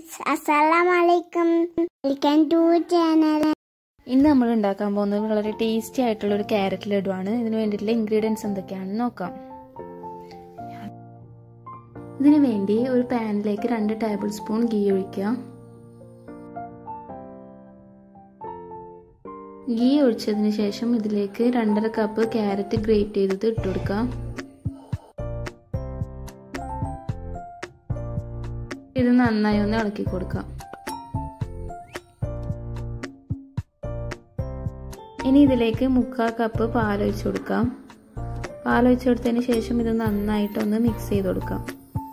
friends അസ്സലാമലൈക്കും welcome to channel ഇന്ന് നമ്മൾ ഉണ്ടാക്കാൻ പോകുന്നത് വളരെ ടേസ്റ്റി ആയിട്ടുള്ള ഒരു ക്യാരറ്റ് ലഡുവാണ് ഇതിന് വേണ്ടിയിട്ടുള്ള ഇൻഗ്രീഡിയൻസ് എന്തൊക്കെയാണെന്ന് നോക്കാം ഇതിനു വേണ്ടി ഒരു പാനിലേക്ക് രണ്ട് ടേബിൾ സ്പൂൺ ഗീ ഒഴിക്കുക ഗീ ഒഴിച്ചതിന് ശേഷം ഇതിലേക്ക് രണ്ടര കപ്പ് ക്യാരറ്റ് ഗ്രേറ്റ് ചെയ്തത് ഇട്ട് കൊടുക്കാം ഇത് നന്നായി ഒന്ന് ഇളക്കി കൊടുക്കാം ഇനി ഇതിലേക്ക് മുക്കാൽ കപ്പ് പാലൊഴിച്ച് കൊടുക്കാം പാലൊഴിച്ച് കൊടുത്തതിന് ശേഷം ഇത് നന്നായിട്ടൊന്ന് മിക്സ് ചെയ്ത് കൊടുക്കാം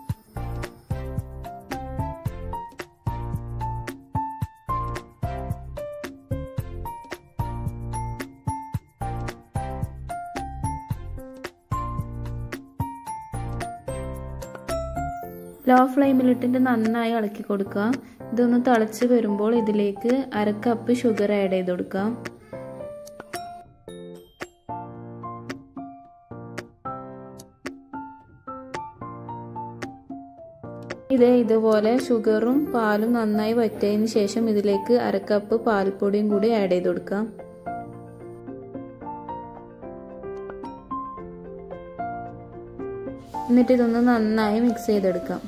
ലോ ഫ്ലെയിമിലിട്ടിട്ട് നന്നായി ഇളക്കി കൊടുക്കുക ഇതൊന്ന് തിളച്ച് വരുമ്പോൾ ഇതിലേക്ക് അര കപ്പ് ഷുഗർ ആഡ് ചെയ്ത് കൊടുക്കാം ഇത് ഇതുപോലെ ഷുഗറും പാലും നന്നായി വറ്റിയതിന് ശേഷം ഇതിലേക്ക് അര കപ്പ് പാൽപ്പൊടിയും കൂടി ആഡ് ചെയ്ത് കൊടുക്കാം എന്നിട്ട് ഇതൊന്ന് നന്നായി മിക്സ് ചെയ്തെടുക്കാം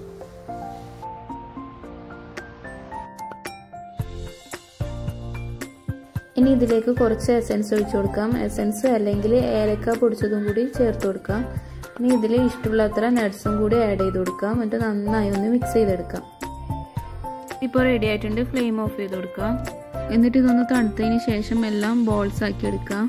ഇനി ഇതിലേക്ക് കുറച്ച് എസൻസ് ഒഴിച്ചു കൊടുക്കാം എസൻസ് അല്ലെങ്കിൽ ഏലക്ക പൊടിച്ചതും കൂടി ചേർത്ത് കൊടുക്കാം ഇനി ഇതിൽ ഇഷ്ടമുള്ളത്ര നട്ട്സും കൂടി ആഡ് ചെയ്ത് കൊടുക്കാം എന്നിട്ട് നന്നായി ഒന്ന് മിക്സ് ചെയ്തെടുക്കാം ഇപ്പോൾ റെഡി ആയിട്ടുണ്ട് ഫ്ലെയിം ഓഫ് ചെയ്ത് കൊടുക്കാം എന്നിട്ട് ഇതൊന്ന് തണുത്തതിന് ശേഷം എല്ലാം ബോൾസ് ആക്കി എടുക്കാം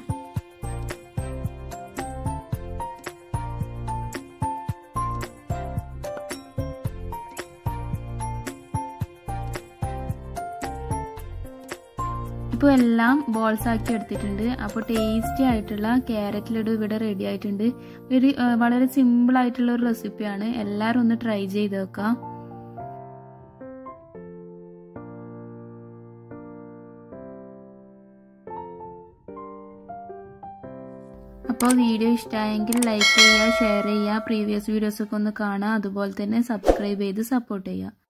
ഇപ്പോൾ എല്ലാം ബോൾസ് ആക്കി എടുത്തിട്ടുണ്ട് അപ്പോൾ ടേസ്റ്റി ആയിട്ടുള്ള ക്യാരറ്റ് ലഡു ഇവിടെ റെഡി ആയിട്ടുണ്ട് ഒരു വളരെ സിമ്പിൾ ആയിട്ടുള്ള ഒരു റെസിപ്പിയാണ് എല്ലാവരും ഒന്ന് ട്രൈ ചെയ്ത് നോക്കാം അപ്പോൾ വീഡിയോ ഇഷ്ടമായെങ്കിൽ ലൈക്ക് ചെയ്യുക ഷെയർ ചെയ്യുക പ്രീവിയസ് വീഡിയോസൊക്കെ ഒന്ന് കാണുക അതുപോലെ തന്നെ സബ്സ്ക്രൈബ് ചെയ്ത് സപ്പോർട്ട് ചെയ്യുക